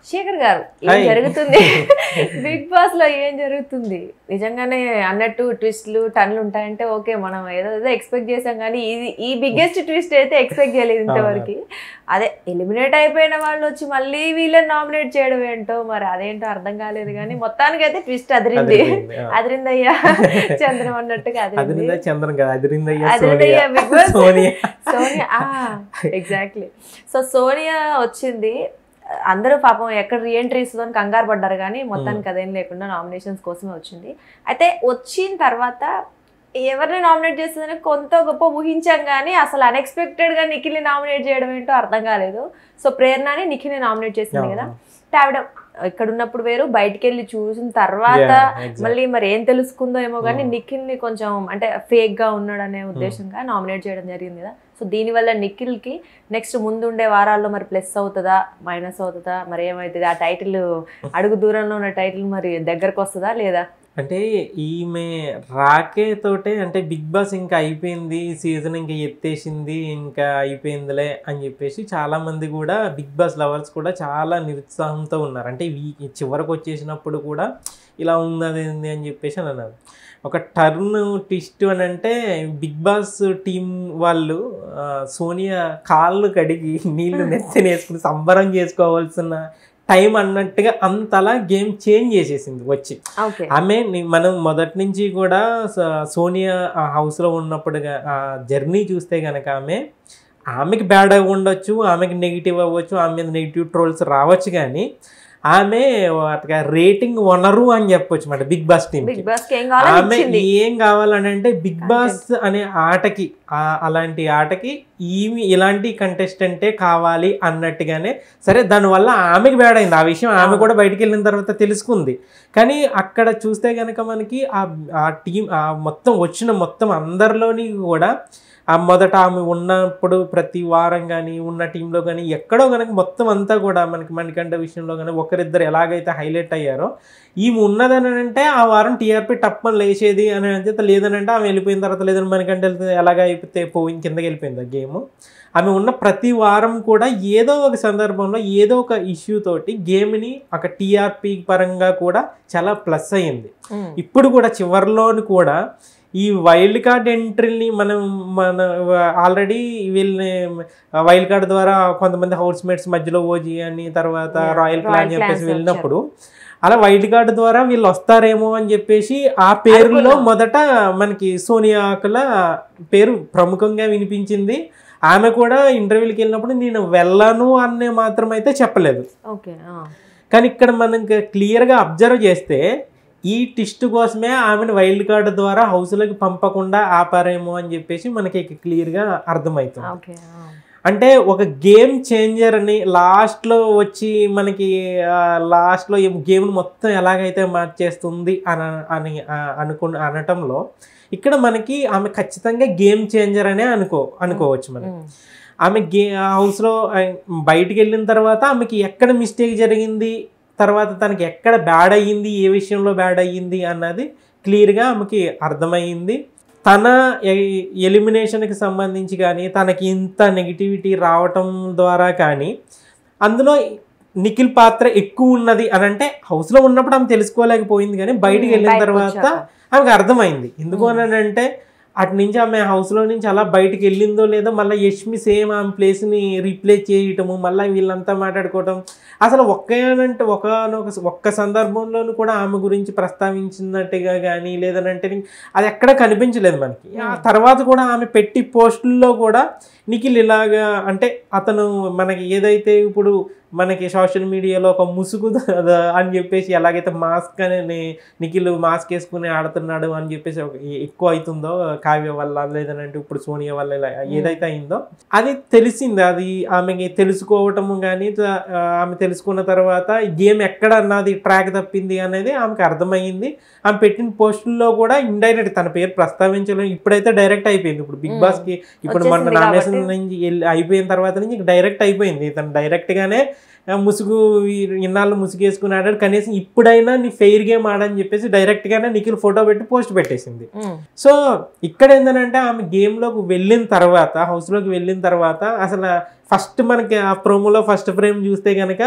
శేఖర్ గారు ఏం Hi. జరుగుతుంది బిగ్ బాస్ లో ఏం జరుగుతుంది నిజంగానే అన్నట్టు ట్విస్ట్లు టన్లు ఉంటాయంటే ఓకే మనం ఏదో ఏదో ఎక్స్పెక్ట్ చేసాం కానీ ఇది ఈ బిగ్గెస్ట్ ట్విస్ట్ అయితే ఎక్స్పెక్ట్ చేయలేదు ఇంతవరకు అదే ఎలిమినేట్ అయిపోయిన వాళ్ళు వచ్చి మళ్ళీ వీళ్ళని నామినేట్ చేయడం ఏంటో మరి అదేంటో అర్థం కాలేదు కానీ మొత్తానికి అయితే ట్విస్ట్ అదిరింది అదిరింది, ఆ. అదిరిందయ్యా చంద్రం అన్నట్టుగా అదిరింది అదిరిందా చంద్రన్ కదా అదిరిందయ్యా అదిరిందయ్యా సోనియా బిగ్ బాస్ సోనియా సోనియా ఎగ్జాక్ట్లీ సో సోనియా వచ్చింది అందరూ పాపం ఎక్కడ రీఎంట్రీ ఇస్తుందని కంగారు పడ్డారు కానీ మొత్తానికి అదేం లేకుండా నామినేషన్స్ కోసమే వచ్చింది అయితే వచ్చిన తర్వాత ఎవరిని నామినేట్ చేస్తుందని కొంత గొప్ప ఊహించాం కానీ అసలు unexpected గా నిఖిల్ని నామినేట్ చేయడం ఏంటో అర్థం కాలేదు సో ప్రేరణని నిఖిల్ని నామినేట్ చేసింది కదా అంటే ఆవిడ ఇక్కడ ఉన్నప్పుడు వేరు బయటికి వెళ్ళి చూసిన తర్వాత Yeah, exactly. మళ్ళీ మరి ఏం తెలుసుకుందో ఏమో కానీ Hmm. నిఖిల్ ని కొంచెం అంటే ఫేక్ గా ఉన్నాడు అనే ఉద్దేశంగా నామినేట్ చేయడం జరిగింది కదా సో దీనివల్ల నిఖిల్ కి నెక్స్ట్ ముందుండే వారాల్లో మరి ప్లస్ అవుతుందా మైనస్ అవుతుందా మరి ఏమవుతుంది ఆ టైటిల్ అడుగు దూరంలో ఉన్న టైటిల్ మరి దగ్గరకు వస్తుందా లేదా అంటే ఈమె రాకే తోటే అంటే బిగ్ బాస్ ఇంకా అయిపోయింది సీజన్ ఇంకా ఎత్తేసింది ఇంకా అయిపోయిందిలే అని చెప్పేసి చాలా మంది కూడా బిగ్ బాస్ లవర్స్ కూడా చాలా నిరుత్సాహంతో ఉన్నారు అంటే ఈ చివరకు వచ్చేసినప్పుడు కూడా ఇలా ఉన్నది ఏంది అని చెప్పేసి అని అన్నారు ఒక టర్న్ ట్విస్ట్ అని అంటే బిగ్ బాస్ టీం వాళ్ళు ఆ, సోనియా కాళ్ళు కడిగి నీళ్లు నెత్తిన వేసుకుని సంబరం చేసుకోవాల్సిన టైం అన్నట్టుగా అంతలా గేమ్ చేంజ్ చేసేసింది వచ్చి ఓకే ఆమె ని- మనం మొదటి నుంచి కూడా స- సోనియా ఆ హౌస్లో ఉన్నప్పుడు గా- ఆ జర్నీ చూస్తే కనుక ఆమె ఆమెకి బ్యాడ్ అయి ఉండొచ్చు ఆమెకి నెగిటివ్ అవ్వచ్చు ఆమె మీద నెగిటివ్ ట్రోల్స్ రావచ్చు కానీ ఆమె వాటికి రేటింగ్ వనరు అని చెప్పొచ్చు మాట బిగ్ బాస్ టీమ్ బిగ్ బాస్ కి ఏం కావాలని ఆమె ఇచ్చింది ఏం కావాలని అంటే బిగ్ బాస్ అనే ఆటకి ఆ- అలాంటి ఆటకి ఈమె ఇలాంటి కంటెస్టెంటే కావాలి అన్నట్టుగానే సరే దానివల్ల ఆమెకి బ్యాడ్ అయింది ఆ విషయం ఆమె కూడా బయటికి వెళ్ళిన తర్వాత తెలుసుకుంది కానీ అక్కడ చూస్తే కనుక మనకి ఆ ఆ టీం ఆ మొత్తం వచ్చిన మొత్తం అందరిలోని కూడా ఆ మొదట ఆమె ఉన్నప్పుడు ప్రతి వారం కానీ ఉన్న టీంలో కానీ ఎక్కడో కనుక మొత్తం అంతా కూడా మనకి మణికంఠ విషయంలో కానీ ఒకరిద్దరు ఎలాగైతే హైలైట్ అయ్యారో ఈమె ఉన్నదని అంటే ఆ వారం టీఆర్పీ టప్పని లేచేది అని అంటే లేదని అంటే ఆమె వెళ్ళిపోయిన తర్వాత లేదని మనకంటే వెళ్తే ఎలాగ అయిపోతే పోయి కిందకి వెళ్ళిపోయింది ఆ గేమ్ ఆమె ఉన్న ప్రతి వారం కూడా ఏదో ఒక సందర్భంలో ఏదో ఒక ఇష్యూ తోటి గేమ్ని ఒక టీఆర్పీ పరంగా కూడా చాలా ప్లస్ అయ్యింది ఉమ్. ఇప్పుడు కూడా చివరిలోని కూడా ఈ వైల్డ్ కార్డ్ ఎంట్రీని మనం మన ఆల్రెడీ వీళ్ళని వైల్డ్ కార్డ్ ద్వారా కొంతమంది హౌస్ మేట్స్ మధ్యలో ఓజీ అని తర్వాత Yeah, రాయల్ Royal ప్లాన్ చెప్పేసి Clans వెళ్ళినప్పుడు అలా వైల్డ్ కార్డ్ ద్వారా వీళ్ళు వస్తారేమో అని చెప్పేసి ఆ పేరులో అనుకున్నాం. మొదట మనకి సోనియా ఆకుల పేరు ప్రముఖంగా వినిపించింది ఆమె కూడా ఇంటర్వ్యూకి వెళ్ళినప్పుడు నేను వెళ్ళను అనే మాత్రం అయితే చెప్పలేదు ఓకే ఆ. కానీ ఇక్కడ మనం క్లియర్గా అబ్జర్వ్ చేస్తే ఈ టిస్ట్ కోసమే ఆమెను వైల్డ్ కార్డు ద్వారా హౌస్లోకి పంపకుండా ఆపారేమో అని చెప్పేసి మనకి క్లియర్గా అర్థమవుతుంది ఓకే ఆ. అంటే ఒక గేమ్ చేంజర్ అని లాస్ట్లో వచ్చి మనకి లాస్ట్లో గేమ్ను మొత్తం ఎలాగైతే మార్చేస్తుంది అని అని ఆ, అనుకు అనటంలో ఇక్కడ మనకి ఆమె ఖచ్చితంగా గేమ్ చేంజర్ అనే అనుకో అనుకోవచ్చు మనం ఉమ్. ఆమె గే హౌస్లో బయటికి వెళ్ళిన తర్వాత ఆమెకి ఎక్కడ మిస్టేక్ జరిగింది తర్వాత తనకి ఎక్కడ బ్యాడ్ అయ్యింది ఏ విషయంలో బ్యాడ్ అయ్యింది అన్నది క్లియర్గా ఆమెకి అర్థమైంది తన ఎ- ఎలిమినేషన్కి సంబంధించి కానీ తనకి ఇంత నెగిటివిటీ రావటం ద్వారా కానీ అందులో నిఖిల్ పాత్ర ఎక్కువ ఉన్నది అని అంటే హౌస్లో ఉన్నప్పుడు ఆమె తెలుసుకోలేకపోయింది కానీ బయటికి ఉమ్, వెళ్ళిన బయటకు తర్వాత వచ్చాక. ఆమెకు అర్థమైంది ఎందుకు అని అంటే అటు నుంచి ఆమె హౌస్లో నుంచి అలా బయటికి వెళ్ళిందో లేదో మళ్ళీ యష్మి సేమ్ ఆమె ప్లేస్ని రీప్లేస్ చేయటము మళ్ళీ వీళ్ళంతా మాట్లాడుకోవటం అసలు ఒక్కనంటే ఒకనొక ఒక్క సందర్భంలోనూ కూడా ఆమె గురించి ప్రస్తావించినట్టుగా కానీ లేదనంటే అది ఎక్కడ కనిపించలేదు మనకి ఆ తర్వాత కూడా ఆమె పెట్టి పోస్టుల్లో కూడా నిఖిల్ ఇలాగా అంటే అతను మనకి ఏదైతే ఇప్పుడు మనకి సోషల్ మీడియాలో ఒక ముసుగు ద- అని చెప్పేసి ఎలాగైతే మాస్క్ అని ని- నిఖిల్ మాస్క్ వేసుకుని ఆడుతున్నాడు అని చెప్పేసి ఒక ఎ- ఎక్కువ అవుతుందో కావ్య వల్ల లేదనంటే ఇప్పుడు సోనియా వల్ల ఇలా ఏదైతే అయిందో అది తెలిసింది అది ఆమెకి తెలుసుకోవటము కానీ త- ఆ, ఆమె తెలుసుకున్న తర్వాత గేమ్ ఎక్కడ అన్నది ట్రాక్ తప్పింది అనేది ఆమెకు అర్థమైంది ఆమె పెట్టిన పోస్టుల్లో కూడా ఇండైరెక్ట్ తన పేరు ప్రస్తావించలేదు ఇప్పుడైతే డైరెక్ట్ అయిపోయింది ఇప్పుడు బిగ్ Hmm. బాస్ కి ఇప్పుడు మన వచ్చేసింది నామినేషన్ కాబట్టి. నుంచి వెళ్ళి అయిపోయిన తర్వాత నుంచి డైరెక్ట్ అయిపోయింది తను డైరెక్ట్ గానే ఆ, ముసుగు ఈ- ఇన్నాళ్ళు ముసుగు వేసుకుని ఆడాడు కనీసం ఇప్పుడైనా నీ ఫెయిర్ గేమ్ ఆడని చెప్పేసి డైరెక్ట్ గానే నిఖిల్ ఫోటో పెట్టి పోస్ట్ పెట్టేసింది ఉమ్. సో ఇక్కడ ఏంటంటే ఆమె గేమ్లోకి వెళ్ళిన తర్వాత హౌస్లోకి వెళ్ళిన తర్వాత అసలు ఫస్ట్ మనకి ఆ ప్రోమోలో ఫస్ట్ ఫ్రేమ్ చూస్తే కనుక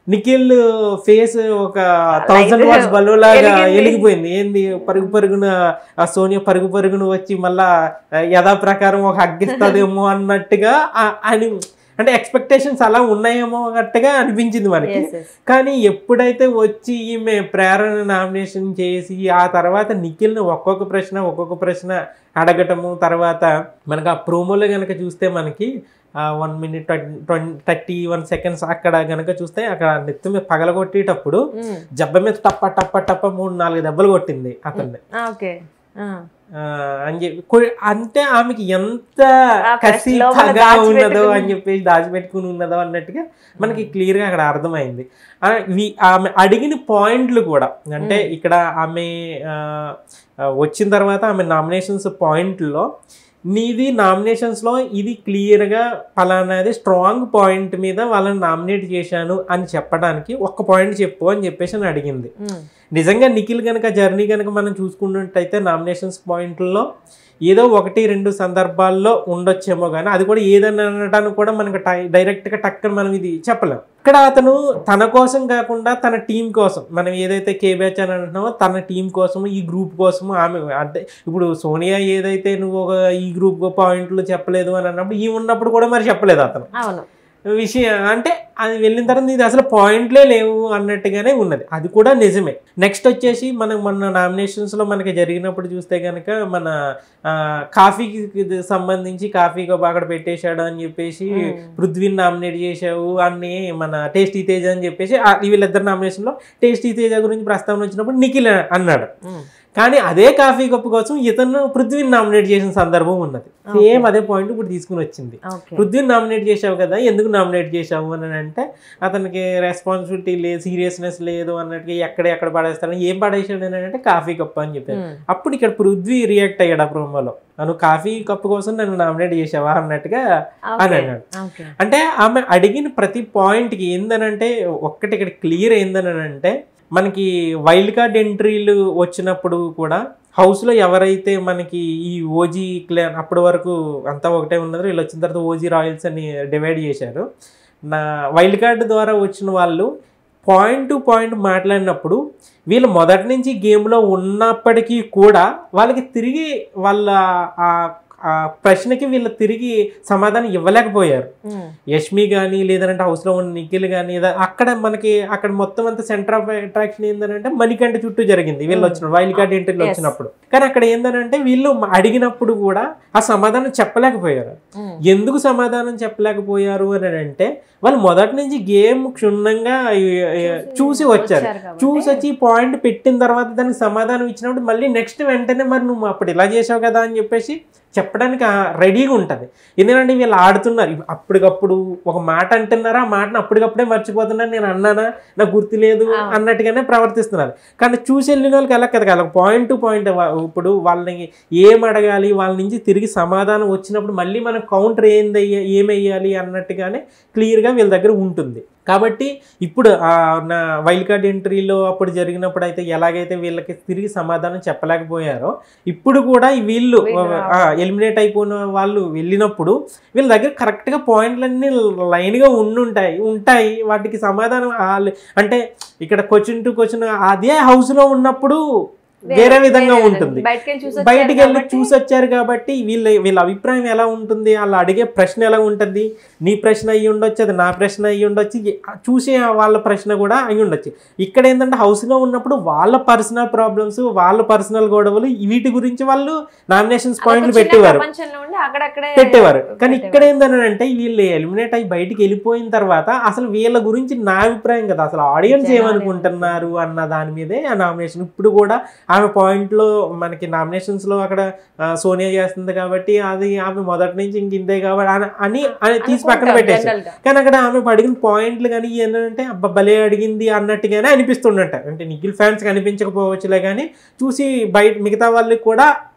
నిఖిల్ ఫేస్ ఒక థౌసండ్ వాట్స్ బల్బు లాగా వెలిగింది. వెలిగిపోయింది ఏంది పరుగు పరుగున ఆ సోనియా పరుగు పరుగున వచ్చి మళ్ళా ఆ, యథా ప్రకారం ఒక హగ్గిస్తుందేమో అన్నట్టుగా ఆ- అని అంటే ఎక్స్పెక్టేషన్స్ అలా ఉన్నాయేమో అన్నట్టుగా అనిపించింది మనకి Yes, yes. కానీ ఎప్పుడైతే వచ్చి ఈమె ప్రేరణ నామినేషన్ చేసి ఆ తర్వాత నిఖిల్ని ఒక్కొక్క ప్రశ్న ఒక్కొక్క ప్రశ్న అడగటము తర్వాత మనకు ఆ ప్రోమోలో కనుక చూస్తే మనకి one minute thirty one seconds అక్కడ గనక చూస్తే అక్కడ నెత్తి మీద పగలగొట్టేటప్పుడు Mm. జబ్బ మీద టప్ప టప్ప టప్ప మూడు నాలుగు దెబ్బలు కొట్టింది అతన్ని Ah, okay. Ah. ఆ, అని చెప్పి కొ- అంటే ఆమెకి ఎంత ఆ కసి లోపల పగ దాచిపెట్టుకుని- ఉన్నదో అని చెప్పేసి దాచిపెట్టుకుని ఉన్నదో అన్నట్టుగా మనకి క్లియర్ గా అక్కడ అర్థమైంది ఆ, వి- ఆమె అడిగిన పాయింట్లు కూడా అంటే ఇక్కడ ఆమె ఆ, ఆ, వచ్చిన తర్వాత ఆమె నామినేషన్స్ పాయింట్లో నీది నామినేషన్స్ లో ఇది క్లియర్ గా పలానాది స్ట్రాంగ్ పాయింట్ మీద వాళ్ళని నామినేట్ చేశాను అని చెప్పడానికి ఒక్క పాయింట్ చెప్పు అని చెప్పేసి అని అడిగింది Mm. నిజంగా నిఖిల్ కనుక జర్నీ కనుక మనం చూసుకున్నట్టయితే నామినేషన్స్ పాయింట్లలో ఏదో ఒకటి రెండు సందర్భాల్లో ఉండొచ్చేమో కానీ అది కూడా ఏదని అనడానికి కూడా మనకు టై- డైరెక్ట్గా టక్కన మనం ఇది చెప్పలేం ఇక్కడ అతను తన కోసం కాకుండా తన టీం కోసం మనం ఏదైతే కే బ్యాచ్ అని అంటున్నామో తన టీం కోసము ఈ గ్రూప్ కోసము ఆమె అంటే ఇప్పుడు సోనియా ఏదైతే నువ్వు ఒక ఈ గ్రూప్ పాయింట్లు చెప్పలేదు అని అన్నప్పుడు ఈ ఉన్నప్పుడు కూడా మరి చెప్పలేదు అతను అవును విషయం అంటే అది వెళ్ళిన తర్వాత ఇది అసలు పాయింట్లే లేవు అన్నట్టుగానే ఉన్నది అది కూడా నిజమే నెక్స్ట్ వచ్చేసి మనం మన నామినేషన్స్లో మనకి జరిగినప్పుడు చూస్తే కనుక మన ఆ, కాఫీకి ఇది సంబంధించి కాఫీ కప్ అక్కడ పెట్టేశాడు అని చెప్పేసి Hmm. పృథ్వీని నామినేట్ చేసావు అని మన టేస్టీ తేజ అని చెప్పేసి ఆ- వీళ్ళిద్దరు నామినేషన్లో టేస్టీ తేజ గురించి ప్రస్తావన వచ్చినప్పుడు నిఖిల్ అన్నాడు Mm. కానీ అదే కాఫీ కప్ కోసం ఇతను పృథ్వీని నామినేట్ చేసిన సందర్భం ఉన్నది సేమ్ అదే పాయింట్ ఇప్పుడు తీసుకుని వచ్చింది Okay. పృథ్వీని నామినేట్ చేసావు కదా ఎందుకు నామినేట్ చేసావు అని అంటే అతనికి రెస్పాన్సిబిలిటీ లేదు సీరియస్నెస్ లేదు అన్నట్టుగా ఎక్కడ ఎక్కడ పడేస్తాడు ఏం పడేసాడు అని అంటే కాఫీ కప్ అని చెప్పారు Mm. అప్పుడు ఇక్కడ పృథ్వీ రియాక్ట్ అయ్యాడు ఆ ప్రోమోలో నువ్వు కాఫీ కప్ కోసం నన్ను నామినేట్ చేసావా అన్నట్టుగా అని Okay. అన్నాడు Okay. అంటే ఆమె అడిగిన ప్రతి పాయింట్కి ఏందనంటే ఒక్కటి ఇక్కడ క్లియర్ ఏందనంటే మనకి వైల్డ్ కార్డ్ ఎంట్రీలు వచ్చినప్పుడు కూడా హౌస్లో ఎవరైతే మనకి ఈ ఓజీ క్లాన్ అప్పటి వరకు అంతా ఒకటే ఉన్నదో వీళ్ళు వచ్చిన తర్వాత ఓజీ రాయల్స్ అని డివైడ్ చేశారు నా వైల్డ్ కార్డ్ ద్వారా వచ్చిన వాళ్ళు పాయింట్ టు పాయింట్ మాట్లాడినప్పుడు వీళ్ళు మొదటి నుంచి గేమ్లో ఉన్నప్పటికీ కూడా వాళ్ళకి తిరిగి వాళ్ళ ఆ- ఆ ప్రశ్నకి వీళ్ళు తిరిగి సమాధానం ఇవ్వలేకపోయారు Mm. యష్మి కానీ లేదంటే హౌస్లో ఉన్న నిఖిల్ కానీ అక్కడ మనకి అక్కడ మొత్తం అంతా సెంటర్ ఆఫ్ అట్రాక్షన్ ఏంటంటే మణికంఠ చుట్టూ జరిగింది వీళ్ళు వచ్చిన వైల్డ్ కార్డ్ ఎంట్రీలు Yes. వచ్చినప్పుడు కానీ అక్కడ ఏంటంటే వీళ్ళు అడిగినప్పుడు కూడా ఆ సమాధానం చెప్పలేకపోయారు Mm. ఎందుకు సమాధానం చెప్పలేకపోయారు అని అంటే వాళ్ళు మొదటి నుంచి గేమ్ క్షుణ్ణంగా ఈ- ఈ చూసి వచ్చారు కాబట్టి. చూసి వచ్చి పాయింట్ పెట్టిన తర్వాత దానికి సమాధానం ఇచ్చినప్పుడు మళ్ళీ నెక్స్ట్ వెంటనే మరి నువ్వు అప్పుడు ఇలా చేసావు కదా అని చెప్పేసి చెప్పడానికి ఆ రెడీగా ఉంటుంది ఎందుకంటే వీళ్ళు ఆడుతున్నారు ఇప్ అప్పటికప్పుడు ఒక మాట అంటున్నారా ఆ మాటను అప్పటికప్పుడే మర్చిపోతున్నారు నేను అన్నానా నాకు గుర్తు లేదు అవును. అన్నట్టుగానే ప్రవర్తిస్తున్నారు కానీ చూసి వెళ్ళిన వాళ్ళకి ఎలా కదా కదా పాయింట్ టు పాయింట్ ఇప్పుడు వాళ్ళని ఏం అడగాలి వాళ్ళ నుంచి తిరిగి సమాధానం వచ్చినప్పుడు మళ్ళీ మనం కౌంటర్ ఏంది ఏమయ్యాలి అన్నట్టుగానే క్లియర్గా వీళ్ళ దగ్గర ఉంటుంది కాబట్టి ఇప్పుడు ఆ నా వైల్డ్ కార్డ్ ఎంట్రీలో అప్పుడు జరిగినప్పుడు అయితే ఎలాగైతే వీళ్ళకి తిరిగి సమాధానం చెప్పలేకపోయారో ఇప్పుడు కూడా ఈ వీళ్ళు వీళ్ళు ఎలిమినేట్ అయిపోయిన వాళ్ళు వెళ్ళినప్పుడు వీళ్ళ దగ్గర కరెక్ట్గా పాయింట్లన్నీ లైన్గా ఉండుంటాయి ఉంటాయి వాటికి సమాధానం వాళ్ళు అంటే ఇక్కడ క్వశ్చన్ టు క్వశ్చన్ అదే హౌస్లో ఉన్నప్పుడు వేరే విధంగా ఉంటుంది బయటికి వెళ్ళి చూసి బయటికి వెళ్ళి వచ్చారు చూసి వచ్చారు కాబట్టి వీళ్ళ వీళ్ళ అభిప్రాయం ఎలా ఉంటుంది వాళ్ళు అడిగే ప్రశ్న ఎలా ఉంటుంది నీ ప్రశ్న అయ్యి ఉండొచ్చు అది నా ప్రశ్న అయ్యి ఉండొచ్చు ఎ- చూసే వాళ్ళ ప్రశ్న కూడా అయ్యి ఉండొచ్చు ఇక్కడ ఏంటంటే హౌస్లో ఉన్నప్పుడు వాళ్ళ పర్సనల్ ప్రాబ్లమ్స్ వాళ్ళ పర్సనల్ గొడవలు వీటి గురించి వాళ్ళు నామినేషన్స్ అదొక పాయింట్లు చిన్న పెట్టేవారు ప్రపంచంలో ఉండి అక్కడక్కడే పెట్టేవారు కానీ ఇక్కడ పెట్టేవారు. ఏంటని అంటే వీళ్ళు ఎలిమినేట్ అయ్యి బయటికి వెళ్ళిపోయిన తర్వాత అసలు వీళ్ళ గురించి నా అభిప్రాయం కదా అసలు ఆడియన్స్ జనాలు ఏమనుకుంటున్నారు అన్న దాని మీదే ఆ నామినేషన్ ఇప్పుడు కూడా ఆమె పాయింట్ లో మనకి నామినేషన్స్ లో అక్కడ ఆ, సోనియా చేస్తుంది కాబట్టి అది ఆమె మొదటి నుంచి ఇంక ఇంతే కాబట్టి అని- అని అని తీసి పక్కన అనుకుంటాం పెట్టేసి general గా. కానీ అక్కడ ఆమె అడిగిన పాయింట్లు కానీ ఏంటంటే అబ్బా భలే అడిగింది అన్నట్టుగానే అనిపిస్తుండట అంటే నిఖిల్ ఫ్యాన్స్ కనిపించకపోవచ్చులే కానీ చూసి బయట మిగతా వాళ్ళకి కూడా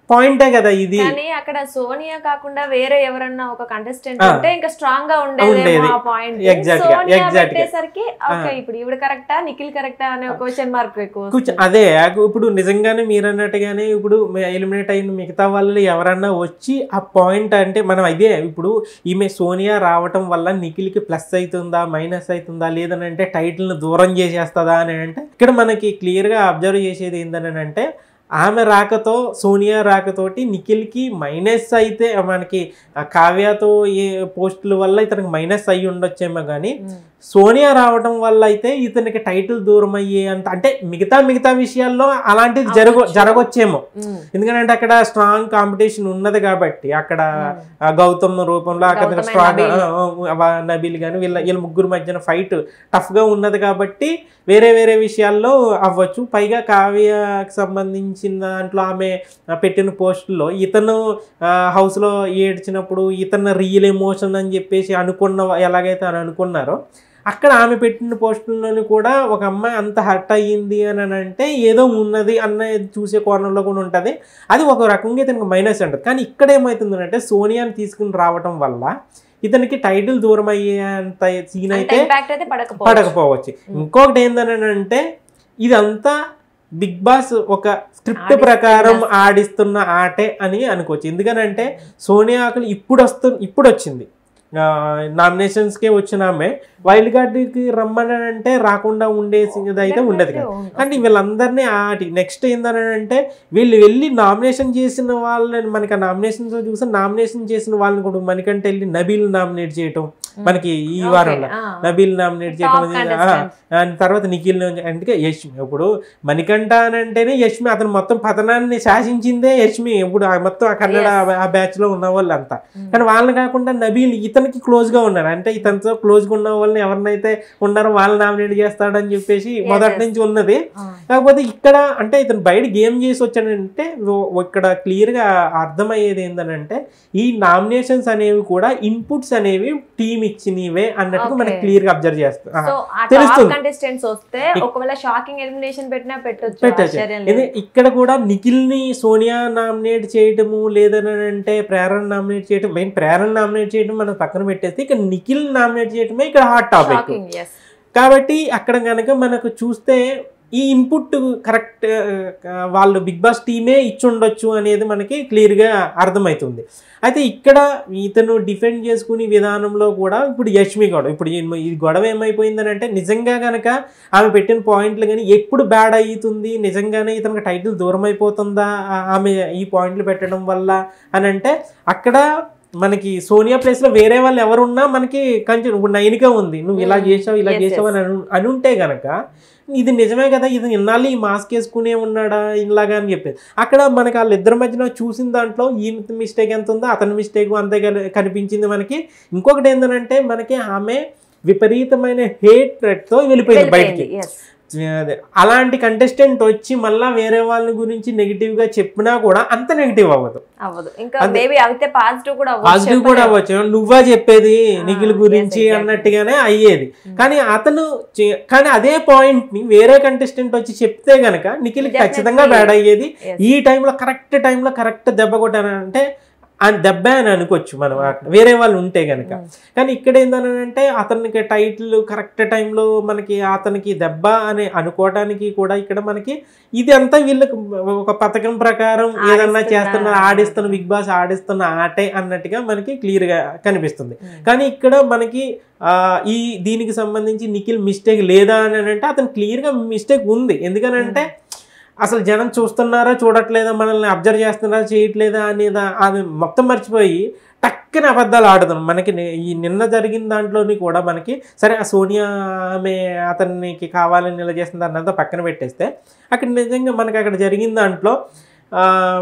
పాయింటే కదా ఇది కానీ అక్కడ సోనియా కాకుండా వేరే ఎవరన్నా ఒక కంటెస్టెంట్ ఆ. ఉంటే ఇంకా స్ట్రాంగ్ గా ఉండేది ఉండేది. ఆ పాయింట్ Exact గా, సోనియా exact గా. పెట్టేసరికి ఓకే ఇప్పుడు ఈవిడ కరెక్టా నిఖిల్ కరెక్టా అనే ఒక క్వశ్చన్ మార్క్ ఎక్కువ కూర్చో వస్తుంది. అదే ఇప్పుడు నిజంగానే మీరు అన్నట్టుగానే ఇప్పుడు ఎలిమినేట్ అయిన మిగతా వాళ్ళు ఎవరన్నా వచ్చి ఆ పాయింట్ అంటే మనం ఇదే ఇప్పుడు ఈమె సోనియా రావటం వల్ల నిఖిల్కి ప్లస్ అవుతుందా మైనస్ అవుతుందా లేదని అంటే టైటిల్ని దూరం చేసేస్తుందా అని అంటే ఇక్కడ మనకి క్లియర్గా అబ్జర్వ్ చేసేది ఏంటని అంటే ఆమె రాకతో సోనియా రాకతోటి నిఖిల్కి మైనస్ అయితే మనకి ఆ కావ్యతో ఏ పోస్టుల వల్ల ఇతనికి మైనస్ అయ్యి ఉండొచ్చేమో కానీ ఉమ్. సోనియా రావడం వల్ల అయితే ఇతనికి టైటిల్ దూరం అయ్యే అంత అంటే మిగతా మిగతా విషయాల్లో అలాంటిది జరగ అవ్వచ్చు. జరగొచ్చేమో ఉమ్. ఎందుకంటే అక్కడ స్ట్రాంగ్ కాంపిటీషన్ ఉన్నది కాబట్టి అక్కడ ఆ గౌతమ్ రూపంలో అక్కడ గౌతమ్ and స్ట్రాంగ్ నబీల్. నబీల్ కానీ వీళ్ళ వీళ్ళ ముగ్గురు మధ్యన ఫైట్ టఫ్ గా ఉన్నది కాబట్టి వేరే వేరే విషయాల్లో అవ్వచ్చు పైగా కావ్యకి సంబంధించిన దాంట్లో ఆమె పెట్టిన పోస్టుల్లో ఇతను ఆ, house లో ఏడ్చినప్పుడు ఇతను రియల్ ఎమోషన్ అని చెప్పేసి అనుకున్న ఎలాగైతే అని అనుకున్నారో అక్కడ ఆమె పెట్టిన పోస్టుల్లోని కూడా ఒక అమ్మాయి అంత హర్ట్ అయ్యింది అని అని అంటే ఏదో ఉన్నది అన్న చూసే కోణంలో కూడా ఉంటుంది అది ఒక రకంగా ఇతనికి మైనస్ అంటది కానీ ఇక్కడ ఏమవుతుందంటే సోనియాని తీసుకుని రావటం వల్ల ఇతనికి టైటిల్ దూరం అయ్యేంత సీన్ అంత అయితే ఇంపాక్ట్ అయితే పడకపోవచ్చు పడకపోవచ్చు ఇంకొకటి ఏందని అంటే ఇదంతా బిగ్ బాస్ ఒక స్క్రిప్ట్ ఆడిస్తున్న- ప్రకారం ఆడిస్తున్న ఆటే అని అనుకోవచ్చు ఎందుకనంటే సోనియా ఆకులు ఇప్పుడు వస్తు ఇప్పుడు వచ్చింది నామినేషన్స్కే వచ్చిన ఆమె వైల్డ్ కార్డ్కి రమ్మని అంటే రాకుండా ఉండేది అయితే ఉండదు కదా కానీ వీళ్ళందరినీ ఆటి నెక్స్ట్ ఏందని అంటే వీళ్ళు వెళ్ళి నామినేషన్ చేసిన వాళ్ళని మనకి ఆ నామినేషన్స్ చూసి నామినేషన్ చేసిన వాళ్ళని కూడా మనకంటే వెళ్ళి నబీల్ నామినేట్ చేయటం మనకి ఈ వారంలో నబీల్ నామినేట్ చేయడం Top అది, contestant. ఆ, ఆ తర్వాత నిఖిల్ అందుకే యష్మి ఇప్పుడు మణికంఠ అని అంటేనే యష్మి అతను మొత్తం పతనాన్ని శాసించిందే యష్మి ఇప్పుడు ఆ మొత్తం ఆ కన్నడ Yes. ఆ బ్యాచ్ లో ఉన్న వాళ్ళు అంతా కానీ వాళ్ళని కాకుండా నబీల్ ఇతనికి క్లోజ్ గా ఉన్నారు అంటే ఇతనితో క్లోజ్ గా ఉన్న వాళ్ళని ఎవరినైతే ఉన్నారో వాళ్ళని నామినేట్ చేస్తాడని చెప్పేసి Yes, మొదటి yes. నుంచి ఉన్నది కాకపోతే ఇక్కడ అంటే ఇతను బయట గేమ్ చేసి వచ్చాడంటే ఓ- ఇక్కడ క్లియర్ గా అర్థమయ్యేది ఏంటంటే ఈ నామినేషన్స్ అనేవి కూడా ఇన్పుట్స్ అనేవి టీం ఇచ్చినవే అన్నట్టుగా మనకి Okay. క్లియర్ గా అబ్జర్వ్ చేస్తాం సో ఆ టాప్ తెలుస్తుంది. కంటెస్టెంట్స్ వస్తే ఇక్- ఒకవేళ షాకింగ్ ఎలిమినేషన్ పెట్టినా పెట్టొచ్చు పెట్టచ్చు ఆశ్చర్యం లేదు. ఇక్కడ కూడా నిఖిల్ ని సోనియా నామినేట్ చేయటము లేదని అంటే ప్రేరణ నామినేట్ చేయటం మెయిన్ ప్రేరణ నామినేట్ చేయడం మనం పక్కన పెట్టేస్తే ఇక్కడ నిఖిల్ నామినేట్ చేయటమే ఇక్కడ హాట్ టాపిక్ షాకింగ్ ఎస్ కాబట్టి అక్కడ కనుక మనకు చూస్తే ఈ ఇన్పుట్ కరెక్ట్ వాళ్ళు బిగ్ బాస్ టీమే ఇచ్చుండొచ్చు అనేది మనకి క్లియర్గా అర్థమవుతుంది అయితే ఇక్కడ ఇతను డిఫెండ్ చేసుకునే విధానంలో కూడా ఇప్పుడు యష్మి గొడవ ఇప్పుడు ఈ- ఈ గొడవ ఏమైపోయిందని అంటే నిజంగా కనుక ఆమె పెట్టిన పాయింట్లు కానీ ఎప్పుడు బ్యాడ్ అవుతుంది నిజంగానే ఇతనికి టైటిల్ దూరం అయిపోతుందా ఆ- ఆమె ఈ పాయింట్లు పెట్టడం వల్ల అని అంటే అక్కడ మనకి సోనియా ప్లేస్ లో వేరే వాళ్ళు ఎవరున్నా మనకి కొంచెం ఇప్పుడు నైనిక ఉంది నువ్వు ఇలా Mm. చేసావు ఇలా Yes, చేసావు అని అను అనుంటే గనక ఇది నిజమే కదా ఇది ఇన్నాళ్ళు ఈ మాస్క్ వేసుకునే ఉన్నాడా ఇలాగా అని చెప్పేది అక్కడ మనకి వాళ్ళిద్దరి మధ్యన చూసిన దాంట్లో ఈ మిస్టేక్ ఎంత ఉందో అతని మిస్టేక్ అంతే కని- కనిపించింది మనకి ఇంకొకటి ఏంటంటే మనకి ఆమె విపరీతమైన హేట్ తో వెళ్ళిపోయింది బయటికి వెళ్ళిపోయింది ఎస్ అదే. అలాంటి కంటెస్టెంట్ వచ్చి మళ్ళా వేరే వాళ్ళ గురించి నెగిటివ్ గా చెప్పినా కూడా అంత నెగిటివ్ అవ్వదు అవ్వదు ఇంకా అదే. మేబీ అయితే పాజిటివ్ కూడా అవ్వచ్చు పాజిటివ్ కూడా అవ్వచ్చు నువ్వా చెప్పేది ఆ, నిఖిల్ yes, గురించి exactly. అన్నట్టుగానే అయ్యేది Mm. కానీ అతను చే- కానీ అదే పాయింట్ ని వేరే కంటెస్టెంట్ వచ్చి చెప్తే గనక నిఖిల్ Definitely. ఖచ్చితంగా బ్యాడ్ అయ్యేది Yes. ఈ టైంలో కరెక్ట్ టైంలో కరెక్ట్ దెబ్బ కొట్టానంటే ఆ దెబ్బ అని అనుకోవచ్చు మనం అక్కడ వేరే వాళ్ళు ఉంటే గనక Mm. కానీ ఇక్కడ ఏంటంటే అతనికి టైటిల్ కరెక్ట్ టైంలో మనకి అతనికి దెబ్బ అని అనుకోవడానికి కూడా ఇక్కడ మనకి ఇది అంతా వీళ్ళకి ఒక పథకం ప్రకారం ఏదన్నా ఆడిస్తున్న- చేస్తున్న ఆడిస్తున్న బిగ్ బాస్ ఆడిస్తున్న ఆటే అన్నట్టుగా మనకి క్లియర్ గా కనిపిస్తుంది Mm. కానీ ఇక్కడ మనకి ఆ, ఈ దీనికి సంబంధించి నిఖిల్ మిస్టేక్ లేదా అని అంటే అతను క్లియర్ గా మిస్టేక్ ఉంది ఎందుకనంటే అసలు జనం చూస్తున్నారా చూడట్లేదా మనల్ని అబ్జర్వ్ చేస్తున్నారా చేయట్లేదా అనేది ఆమె మొత్తం మర్చిపోయి టక్కన అబద్ధాలు ఆడుతాం మనకి ని- ఈ నిన్న జరిగిన దాంట్లోని కూడా మనకి సరే ఆ సోనియా ఆమె అతనికి కావాలని ఇలా చేసిన అన్నంతా పక్కన పెట్టేస్తే అక్కడ నిజంగా మనకి అక్కడ జరిగిన దాంట్లో ఆ,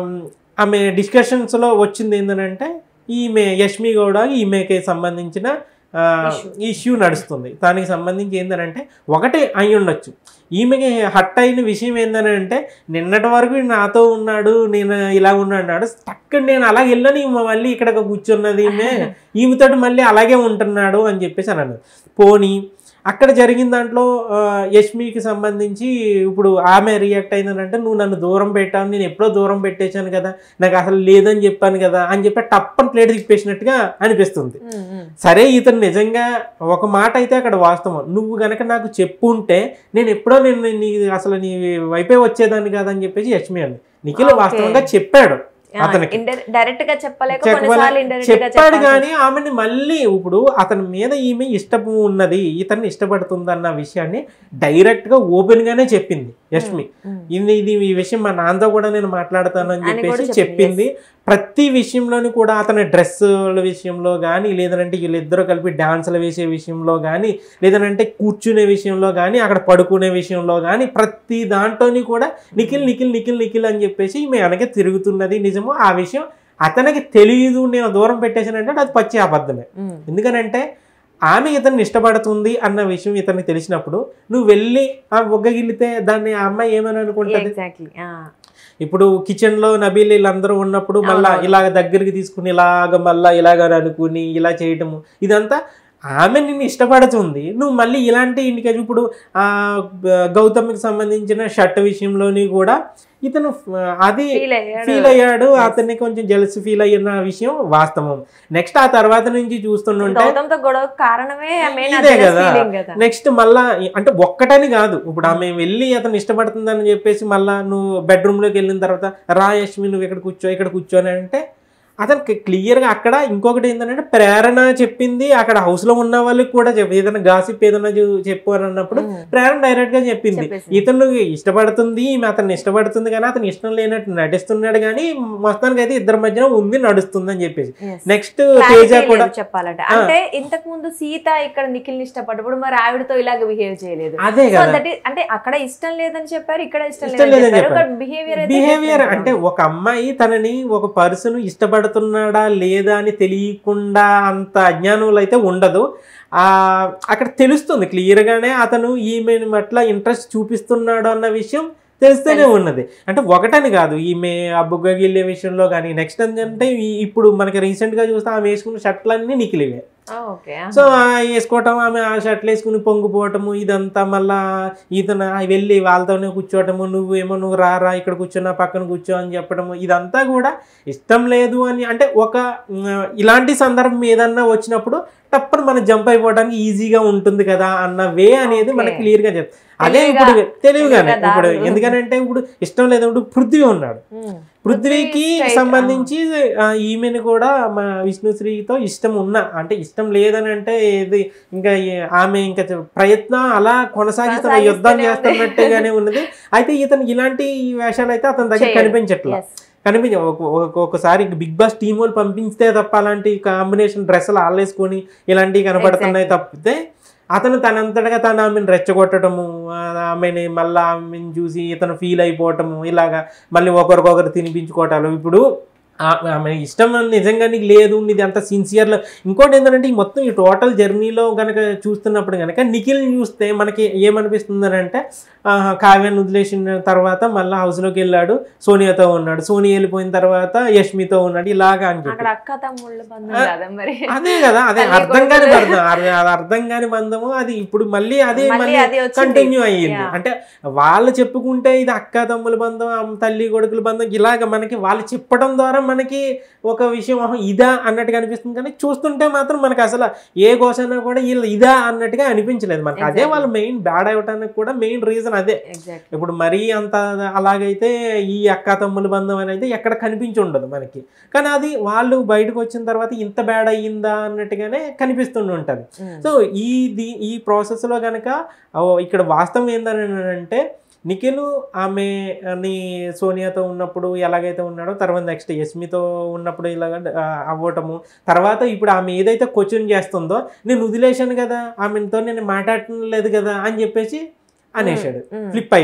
ఆమె డిస్కషన్స్లో వచ్చింది ఏంటంటే ఈమె యష్మి గౌడ ఈమెకి సంబంధించిన Issue. ఇష్యూ నడుస్తుంది దానికి సంబంధించి ఏంటంటే ఒకటే అయి ఉండొచ్చు ఈమెకి హట్ అయిన విషయం ఏంటంటే నిన్నటి వరకు నాతో ఉన్నాడు నేను ఇలా ఉన్నాడు టక్కన నేను అలా వెళ్ళని ఈమె మళ్ళీ ఇక్కడ కూర్చున్నది ఈమె ఈమెతోటి మళ్ళీ అలాగే ఉంటున్నాడు అని చెప్పేసి అని అన్నది పోనీ అక్కడ జరిగిన దాంట్లో ఆ, యష్మికి సంబంధించి ఇప్పుడు ఆమె రియాక్ట్ అయిందంటే నువ్వు నన్ను దూరం పెట్టావు నేను ఎప్పుడో దూరం పెట్టేశాను కదా నాకు అసలు లేదని చెప్పాను కదా అని చెప్పి టప్పని ప్లేట్ తిప్పేసినట్టుగా అనిపిస్తుంది ఉమ్, ఉమ్. సరే ఇతను నిజంగా ఒక మాట అయితే అక్కడ వాస్తవం నువ్వు గనక నాకు చెప్పుంటే నేను ఎప్పుడో నేను నీ అసలు నీ వైపే వచ్చేదాన్ని కాదని చెప్పేసి యష్మి అంది నిఖిల్ Okay. వాస్తవంగా చెప్పాడు ఆ, అతనికి. ఇండైరెక్ట్- డైరెక్ట్ గా చెప్పలేక చెప్పలే- కొన్నిసార్లు ఇండైరెక్ట్ గా చెప్పాడు చెప్పాల్సి కానీ ఆమెని మళ్ళీ ఇప్పుడు అతని మీద ఈమె ఇష్టము ఉన్నది ఇతన్ని ఇష్టపడుతుంది అన్న విషయాన్ని డైరెక్ట్ గా ఓపెన్ గానే చెప్పింది యష్మి ఉమ్, ఇది ఇది ఈ విషయం మా నాన్నతో కూడా నేను మాట్లాడతాను అని అని కూడా చెప్పేసి చెప్పింది, చెప్పింది ప్రతి విషయంలోని కూడా అతని డ్రెస్సుల విషయంలో కానీ లేదంటే వీళ్ళిద్దరూ కలిపి డాన్సులు వేసే విషయంలో కానీ లేదంటే కూర్చునే విషయంలో కానీ అక్కడ పడుకునే విషయంలో కానీ ప్రతి దాంట్లోని కూడా నిఖిల్ నిఖిల్ నిఖిల్ నిఖిల్ అని చెప్పేసి ఈమె వెనక తిరుగుతున్నది నిజము ఆ విషయం అతనికి తెలియదు నేను దూరం పెట్టేసానంటే అది పచ్చి అబద్ధమే ఉమ్, ఎందుకనంటే ఆమె ఇతన్ని ఇష్టపడుతుంది అన్న విషయం ఇతనికి తెలిసినప్పుడు నువ్వు వెళ్ళి ఆ బొగ్గగిల్లితే దాన్ని ఆ అమ్మాయి ఏమని అనుకుంటది ఎగ్జాక్ట్లీ ఆ, ఇప్పుడు కిచెన్ లో నబీల్ వీళ్ళందరూ ఉన్నప్పుడు మళ్ళా అవునవును. ఇలాగ దగ్గరికి తీసుకుని ఇలాగ మళ్ళా ఇలాగ అనుకుని ఇలా చేయటము ఇదంతా ఆమె నిన్ను ఇష్టపడుతుంది నువ్వు మళ్ళీ ఇలాంటి ఇండికేషన్ ఇప్పుడు ఆ బ- గౌతమ్కి సంబంధించిన షర్ట్ విషయంలోని కూడా ఇతను ఆ, అది ఫీల్ అయ్యాడు ఫీల్ అయ్యాడు అతన్ని కొంచెం జెలసి ఫీల్ అయిన విషయం వాస్తవం నెక్స్ట్ ఆ తర్వాత నుంచి చూస్తుంటే గౌతమ్తో గొడవ కారణమే మెయిన్ ఇదే కదా. ఫీలింగ్ కదా నెక్స్ట్ మళ్ళా ఈ- అంటే ఒక్కటని కాదు ఇప్పుడు ఆమె వెళ్ళి అతను ఇష్టపడుతుందని చెప్పేసి మళ్ళా నువ్వు బెడ్రూమ్ లోకి వెళ్ళిన తర్వాత రా యశ్మి నువ్వు ఇక్కడ కూర్చో ఇక్కడ కూర్చో అని అంటే అతనికి క్లియర్ గా అక్కడ ఇంకొకటి ఏంటంటే ప్రేరణ చెప్పింది అక్కడ హౌస్ లో ఉన్న వాళ్ళకి కూడా చెప్పి ఏదైనా గాసిప్ ఏదైనా చూ- చెప్పు అని అన్నప్పుడు ఉమ్, ప్రేరణ డైరెక్ట్ గా చెప్పింది చెప్పేసింది. ఇతను ఇష్టపడుతుంది ఈమె అతన్ని ఇష్టపడుతుంది కానీ అతను ఇష్టం లేనట్టు నటిస్తున్నాడు కానీ మొత్తానికి అయితే ఇద్దరి మధ్యన ఉంది నడుస్తుంది అని చెప్పేసి yes. నెక్స్ట్ Clarity తేజ కూడా లేదు చెప్పాలంటే అంటే ఇంతకు ముందు సీత ఇక్కడ నిఖిల్ ని ఇష్టపడ్డప్పుడు మరి ఆవిడతో ఇలాగ బిహేవ్ చేయలేదు అదే సో కదా దట్ అంటే అక్కడ ఇష్టం లేదని చెప్పారు ఇక్కడ ఇష్టం ఇష్టం లేదని లేదని చెప్పారు చెప్పారు. బిహేవియర్ బిహేవియర్ అంటే ఒక అమ్మాయి తనని ఒక పర్సన్ ఇష్టపడుతున్నాడా లేదా అని తెలియకుండా అంత అజ్ఞానంలో అయితే ఉండదు ఆ అక్కడ తెలుస్తుంది క్లియర్ గానే అతను ఈమె పట్ల ఇంట్రెస్ట్ చూపిస్తున్నాడు అన్న విషయం తెలుస్తూనే ఉన్నది అంటే ఒకటని కాదు ఈమె ఆ బుగ్గగిల్లే విషయంలో కానీ నెక్స్ట్ ఏంటంటే ఈ- ఇప్పుడు మనకి రీసెంట్ గా చూస్తే ఆమె వేసుకున్న షర్ట్లన్నీ నిఖిలివే ఓకే సో ఆ వేసుకోవటం ఆమె ఆ షర్ట్లు వేసుకుని పొంగిపోవటము ఇదంతా మళ్ళా ఇతను ఆ వెళ్ళి వాళ్ళతోనే కూర్చోవటము నువ్వు ఏమో నువ్వు రా రా ఇక్కడ కూర్చో నా పక్కన కూర్చో అని చెప్పడము ఇదంతా కూడా ఇష్టం లేదు అని అంటే ఒక ఉమ్, ఇలాంటి సందర్భం ఏదన్నా వచ్చినప్పుడు తప్పని మనం జంప్ అయిపోవడానికి ఈజీగా ఉంటుంది కదా అన్న వే అనేది Okay. మనకి క్లియర్ గా చెప్తాం అదే తెలివిగా- ఇప్పుడు తెలివిగానే తెలివిగా ఇప్పుడు దారులు. ఎందుకనంటే ఇప్పుడు ఇష్టం లేదు ఇప్పుడు పృథ్వీ ఉన్నాడు పృథ్వీకి straight, సంబంధించి ఆ, ఈమెను కూడా మా విష్ణుశ్రీతో ఇష్టం ఉన్న అంటే ఇష్టం లేదని అంటే ఇది ఇంకా ఈ- ఆమె ఇంకా చె- ప్రయత్నం అలా కొనసాగిస్తున్న కొనసాగిస్తూనే యుద్ధం ఉంది. చేస్తున్నట్టుగానే ఉన్నది అయితే ఇతను ఇలాంటి వేషాలు అయితే అతని దగ్గర చేయడు. కనిపించట్లా Yes. కనిపించ ఒక- ఒక- ఒకసారి బిగ్ బాస్ టీం వాళ్ళు పంపించితే తప్ప అలాంటి కాంబినేషన్ డ్రెస్సులు ఆలేసుకొని ఇలాంటివి కనబడుతున్నాయి తప్పితే అతను తనంతటగా తను ఆమెను రెచ్చగొట్టడము ఆ, ఆమెని మళ్ళీ ఆమెను చూసి ఇతను ఫీల్ అయిపోవటము ఇలాగా మళ్ళీ ఒకరికొకరు తినిపించుకోవటాలు ఇప్పుడు ఆ- ఆమె ఇష్టం నిజంగా నీకు లేదు నీది అంత సిన్సియర్లో ఇంకోటి ఏంటంటే ఈ మొత్తం ఈ టోటల్ జర్నీలో కనుక చూస్తున్నప్పుడు కనుక నిఖిల్ చూస్తే మనకి ఏమనిపిస్తుంది అని అంటే ఆహా, కావ్యాన్ని వదిలేసిన తర్వాత మళ్ళీ హౌస్లోకి వెళ్ళాడు సోనియాతో ఉన్నాడు సోనియా వెళ్ళిపోయిన తర్వాత యష్మితో ఉన్నాడు ఇలాగా అని చెప్పి అక్కడ అక్క తమ్ముళ్ళ బంధం కదా మరి అదే కదా అదే తల్లి అర్థం కాని కొడుకులు. బంధం అది అది అర్థం కాని బంధము అది ఇప్పుడు మళ్ళీ అదే మళ్ళీ మళ్ళీ అది వచ్చింది. కంటిన్యూ అయ్యింది Yeah. అంటే వాళ్ళు చెప్పుకుంటే ఇది అక్క తమ్ముల బంధం అమ్మ తల్లి కొడుకుల బంధం ఇలాగ మనకి వాళ్ళు చెప్పడం ద్వారా మనకి ఒక విషయం ఆహా, ఇదా అన్నట్టుగా అనిపిస్తుంది కానీ చూస్తుంటే మాత్రం మనకి అసలు ఏ కోసైనా కూడా వీళ్ళు ఇదా అన్నట్టుగా అనిపించలేదు మనకి అదే Exactly. వాళ్ళ మెయిన్ బ్యాడ్ అవటానికి కూడా మెయిన్ రీజన్ అదే ఎగ్జాక్ట్ ఇప్పుడు మరీ అంత అలాగైతే ఈ అక్క తమ్ముల బంధం అని అయితే ఎక్కడ కనిపించి ఉండదు మనకి కానీ అది వాళ్ళు బయటకు వచ్చిన తర్వాత ఇంత బ్యాడ్ అయ్యిందా అన్నట్టుగానే కనిపిస్తుండి ఉంటుంది సో ఈ ది ఈ ప్రాసెస్లో కనుక ఇక్కడ వాస్తవం ఏందని అంటే నిఖిల్ ఆమె ని సోనియాతో ఉన్నప్పుడు ఎలాగైతే ఉన్నాడో తర్వాత నెక్స్ట్ యస్మితో ఉన్నప్పుడు ఇలాగ ఆ, అవ్వటము తర్వాత ఇప్పుడు ఆమె ఏదైతే క్వశ్చన్ చేస్తుందో నేను వదిలేశాను కదా ఆమెతో నేను మాట్లాడటం లేదు కదా అని చెప్పేసి అనేసాడు ఫ్లిప్ అయ్యాడు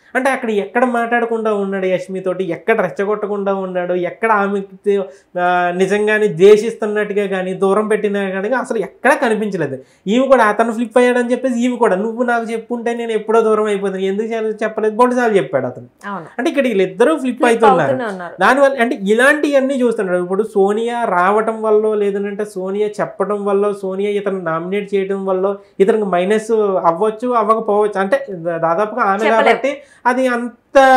అంటే అక్కడ ఎక్కడ మాట్లాడకుండా ఉన్నాడు యష్మి తోటి ఎక్కడ రెచ్చగొట్టకుండా ఉన్నాడు ఎక్కడ ఆమెకి ఆ, నిజంగానే ద్వేషిస్తున్నట్టుగా కానీ దూరం పెట్టినా కానీ అసలు ఎక్కడ కనిపించలేదు ఈమె కూడా అతను ఫ్లిప్ అయ్యాడని చెప్పేసి ఈమె కూడా నువ్వు నాకు చెప్పుంటే నేను ఎప్పుడో దూరం అయిపోతాను ఎందుకు చెప్ప- చెప్పలేదు బొండుసార్లు చెప్పాడు అతను అవును అంటే ఇక్కడ వీళ్ళిద్దరూ ఫ్లిప్ Flip అవుతున్నారు అవుతూనే ఉన్నారు దానివల్ల అంటే ఇలాంటివన్నీ చూస్తున్నాడు ఇప్పుడు సోనియా రావటం వల్ల లేదంటే సోనియా చెప్పడం వల్ల సోనియా ఇతను నామినేట్ చేయడం వల్ల ఇతనికి మైనస్ అవ్వచ్చు అవ్వకపోవచ్చు అంటే దాదాపుగా ఆమె చెప్పలేం. కాబట్టి అది అంత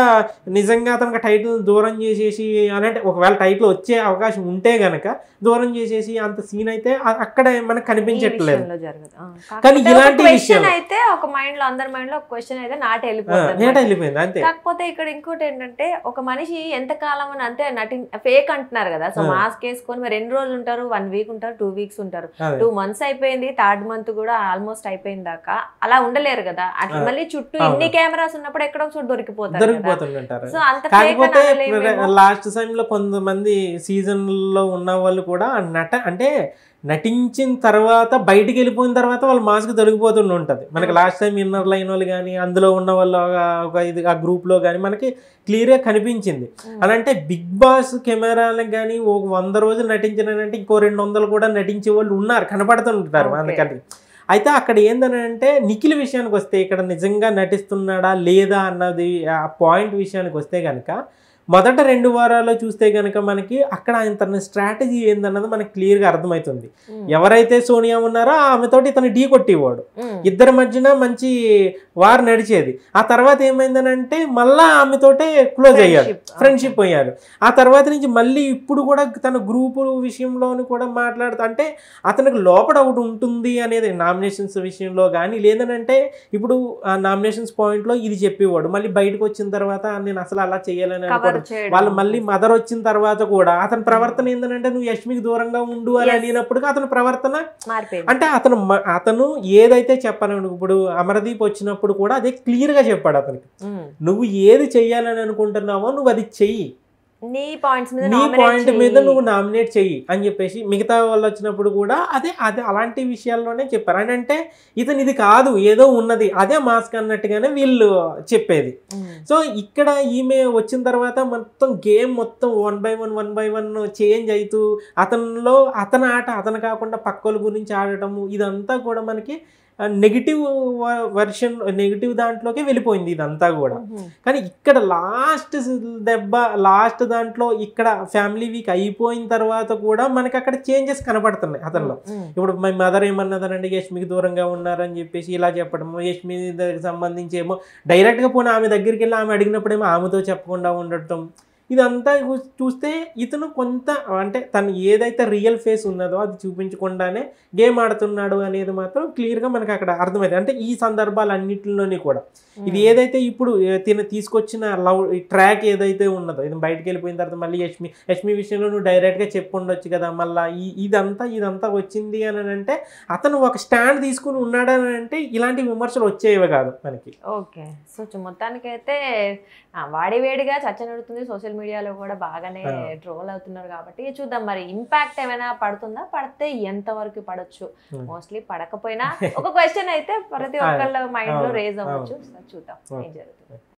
నిజంగా అతనికి టైటిల్ దూరం చేసేసి అని అంటే ఒకవేళ టైటిల్ వచ్చే అవకాశం ఉంటే గనక దూరం చేసేసి అంత సీన్ అయితే అ- అక్కడ మనకు ఈ కనిపించట్లేదు విషయంలో జరగదు ఆ, కానీ కాకపోతే ఇలాంటి ఒక క్వశ్చన్ విషయాలు- అయితే ఒక మైండ్ లో అందరి మైండ్ లో ఒక క్వశ్చన్ అయితే నాటి ఆ, వెళ్ళిపోతుంది ఏట వెళ్ళిపోయింది అంతే కాకపోతే ఇక్కడ ఇంకోటి ఏంటంటే ఒక మనిషి ఎంత కాలం అని అంటే నటి ఫేక్ అంటున్నారు కదా సో ఆ. మాస్క్ వేసుకొని మరి ఎన్ని రోజులు ఉంటారు వన్ వీక్ ఉంటారు టూ వీక్స్ ఉంటారు అదే టూ మంత్స్ అయిపోయింది థర్డ్ మంత్ కూడా ఆల్మోస్ట్ అయిపోయింది దాకా అలా ఉండలేరు కదా అట్లా ఆ. మళ్ళీ చుట్టూ అవును. ఇన్ని కెమెరాస్ ఉన్నప్పుడు ఎక్కడో చోటు దొరికిపోతారు కదా దొరికిపోతుంటారు సో అంత ఫేక్ కాకపోతే అనలేమేమో. లాస్ట్ లో కొంతమంది సీజన్ లో ఉన్న వాళ్ళు కూడా ఆ నట అంటే నటించిన తర్వాత బయటికి వెళ్ళిపోయిన తర్వాత వాళ్ళ మాస్క్ తొలగిపోతుండి ఉంటుంది మనకి లాస్ట్ టైం ఇన్నర్ లైన్ వాళ్ళు కానీ అందులో ఉన్న వాళ్ళు ఒక- ఒక ఇది ఆ group లో కానీ మనకి క్లియర్గా కనిపించింది ఉమ్. అని అంటే బిగ్ బాస్ కెమెరాలకు కానీ ఒక వంద రోజులు నటించినంటే ఇంకో రెండు వందలు కూడా నటించే వాళ్ళు ఉన్నారు కనపడుతుంటారు Okay. అందుకని అయితే అక్కడ ఏందని అంటే నిఖిల్ విషయానికి వస్తే ఇక్కడ నిజంగా నటిస్తున్నాడా లేదా అన్నది ఆ పాయింట్ విషయానికి వస్తే కనుక మొదట రెండు వారాల్లో చూస్తే కనుక మనకి అక్కడ ఆయన తన స్ట్రాటజీ ఏందన్నది మనకి క్లియర్గా అర్థమవుతుంది ఉమ్. ఎవరైతే సోనియా ఉన్నారో ఆమెతోటి ఇతను ఢీ కొట్టేవాడు ఉమ్. ఇద్దరి మధ్యన మంచి వారు నడిచేది ఆ తర్వాత ఏమైందనంటే మళ్ళా ఆమెతోటే క్లోజ్ అయ్యాడు Friendship. ఫ్రెండ్షిప్ అయ్యారు ఆ తర్వాత నుంచి మళ్ళీ ఇప్పుడు కూడా తన గ్రూపు విషయంలోని కూడా మాట్లాడుతూ అంటే అతనికి లోపల ఒకటి ఉంటుంది అనేది నామినేషన్స్ విషయంలో కానీ లేదనంటే ఇప్పుడు ఆ నామినేషన్స్ పాయింట్లో ఇది చెప్పేవాడు మళ్ళీ బయటకు వచ్చిన తర్వాత నేను అసలు అలా చేయాలని కవర్ అనుకోవడం చేయడం వాళ్ళు మళ్ళీ మదర్ వచ్చిన తర్వాత కూడా అతని ప్రవర్తన ఏంటంటే నువ్వు యష్మికి దూరంగా ఉండు అని Yes. అడిగినప్పుడు అతని ప్రవర్తన మారిపోయింది అంటే అతను మ- అతను ఏదైతే చెప్పాను ఇప్పుడు అమరదీప్ వచ్చినప్పుడు కూడా అదే క్లియర్ గా చెప్పాడు అతనికి ఉమ్. నువ్వు ఏది చెయ్యాలని అనుకుంటున్నావో నువ్వు అది చెయ్యి నీ పాయింట్స్ మీద నీ nominate పాయింట్ మీద చెయ్యి. నువ్వు నామినేట్ చెయ్యి అని చెప్పేసి మిగతా వాళ్ళు వచ్చినప్పుడు కూడా అదే అదే అలాంటి విషయాల్లోనే చెప్పారు అని అంటే ఇతను ఇది కాదు ఏదో ఉన్నది అదే మాస్క్ అన్నట్టుగానే వీళ్ళు చెప్పేది ఉమ్. సో ఇక్కడ ఈమె వచ్చిన తర్వాత మొత్తం గేమ్ మొత్తం one by one one by one change అవుతూ అతనిలో అతని ఆట అతను కాకుండా పక్కల గురించి ఆడటము ఇదంతా కూడా మనకి నెగిటివ్ వర్షన్ నెగిటివ్ దాంట్లోకి వెళ్ళిపోయింది ఇదంతా కూడా ఉమ్. కానీ ఇక్కడ లాస్ట్ దెబ్బ లాస్ట్ దాంట్లో ఇక్కడ ఫ్యామిలీ వీక్ అయిపోయిన తర్వాత కూడా మనకి అక్కడ చేంజెస్ కనపడుతున్నాయి అతనిలో ఉమ్. ఇప్పుడు మై మదర్ ఏమన్నదనండి యష్మికి దూరంగా ఉన్నారని చెప్పేసి ఇలా చెప్పడం యష్మి దగ్గరికి సంబంధించి ఏమో డైరెక్ట్గా పోనీ ఆమె దగ్గరికి వెళ్ళి ఆమె అడిగినప్పుడేమో ఆమెతో చెప్పకుండా ఉండటం ఇదంతా చూ- చూస్తే ఇతను కొంత అంటే తను ఏదైతే రియల్ ఫేస్ ఉన్నదో అది చూపించకుండానే గేమ్ ఆడుతున్నాడు అనేది మాత్రం క్లియర్గా మనకి అక్కడ అర్థమైంది అంటే ఈ సందర్భాలన్నింటిలోని కూడా ఇది ఏదైతే ఇప్పుడు ఏ, తిన తీసుకొచ్చిన లవ్ ట్రాక్ ఏదైతే ఉన్నదో ఇది బయటకు వెళ్ళిపోయిన తర్వాత మళ్ళీ యష్మి యష్మి విషయంలో నువ్వు డైరెక్ట్గా చెప్పుండొచ్చు కదా మళ్ళీ ఈ ఇదంతా ఇదంతా వచ్చింది అని అంటే అతను ఒక స్టాండ్ తీసుకుని ఉన్నాడని అంటే ఇలాంటి విమర్శలు వచ్చేవి కాదు మనకి ఓకే సో చు- మొత్తానికైతే ఆ, వాడి వేడిగా చచ్చనడుతుంది సోషల్ మీడియాలో కూడా బాగానే ఆ. ట్రోల్ అవుతున్నారు కాబట్టి చూద్దాం మరి ఇంపాక్ట్ ఏమైనా పడుతుందా పడితే ఎంత వరకు పడొచ్చు Hmm. మోస్ట్లీ పడకపోయినా ఒక క్వశ్చన్ అయితే ప్రతి ఒక్కళ్ళ మైండ్ లో అవును, రేజ్ అవ్వచ్చు అవును. సో చూద్దాం అవును. ఏం జరుగుతుంది